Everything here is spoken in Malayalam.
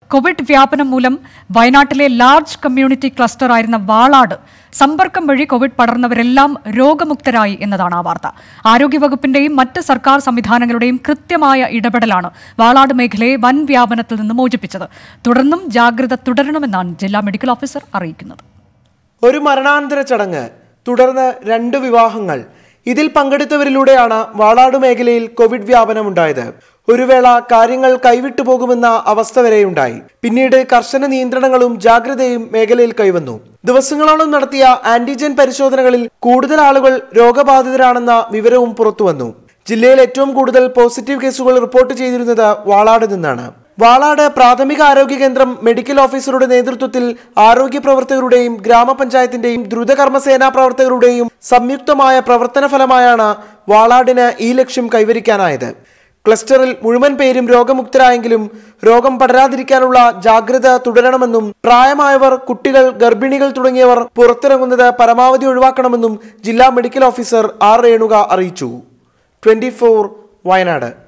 കോവിഡ് വ്യാപനം മൂലം വയനാട്ടിലെ ലാർജ് കമ്മ്യൂണിറ്റി ക്ലസ്റ്റർ ആയിരുന്ന വാളാട് സമ്പർക്കം വഴി കോവിഡ് പടർന്നവരെല്ലാം രോഗമുക്തരായി എന്നതാണ് ആ വാർത്ത ആരോഗ്യവകുപ്പിന്റെയും മറ്റ് സർക്കാർ സംവിധാനങ്ങളുടെയും കൃത്യമായ ഇടപെടലാണ് വാളാട് മേഖലയെ വൻ വ്യാപനത്തിൽ നിന്ന് മോചിപ്പിച്ചത് തുടർന്നും ജാഗ്രത തുടരണമെന്നാണ് ജില്ലാ മെഡിക്കൽ ഓഫീസർ അറിയിക്കുന്നത് ഒരു മരണാനന്തര ചടങ്ങ് തുടർന്ന് രണ്ട് വിവാഹങ്ങൾ ഇതിൽ പങ്കെടുത്തവരിലൂടെയാണ് വാളാട് മേഖലയിൽ കോവിഡ് വ്യാപനമുണ്ടായത് ഒരു വേള കാര്യങ്ങൾ കൈവിട്ടു പോകുമെന്ന അവസ്ഥ വരെയുണ്ടായി പിന്നീട് കർശന നിയന്ത്രണങ്ങളും ജാഗ്രതയും മേഖലയിൽ കൈവന്നു ദിവസങ്ങളോളം നടത്തിയ ആന്റിജൻ പരിശോധനകളിൽ കൂടുതൽ ആളുകൾ രോഗബാധിതരാണെന്ന വിവരവും പുറത്തുവന്നു ജില്ലയിൽ ഏറ്റവും കൂടുതൽ പോസിറ്റീവ് കേസുകൾ റിപ്പോർട്ട് ചെയ്തിരുന്നത് വാളാട് നിന്നാണ് വാളാട് പ്രാഥമിക ആരോഗ്യ കേന്ദ്രം മെഡിക്കൽ ഓഫീസറുടെ നേതൃത്വത്തിൽ ആരോഗ്യ പ്രവർത്തകരുടെയും ഗ്രാമപഞ്ചായത്തിന്റെയും ദ്രുതകർമ്മസേനാ പ്രവർത്തകരുടെയും സംയുക്തമായ പ്രവർത്തന ഫലമായാണ് വാളാടിന് ഈ ലക്ഷ്യം കൈവരിക്കാനായത് ക്ലസ്റ്ററിൽ മുഴുവൻ പേരും രോഗമുക്തരായെങ്കിലും രോഗം പടരാതിരിക്കാനുള്ള ജാഗ്രത തുടരണമെന്നും പ്രായമായവർ കുട്ടികൾ ഗർഭിണികൾ തുടങ്ങിയവർ പുറത്തിറങ്ങുന്നത് പരമാവധി ഒഴിവാക്കണമെന്നും ജില്ലാ മെഡിക്കൽ ഓഫീസർ ആർ രേണുക അറിയിച്ചു ട്വന്റി വയനാട്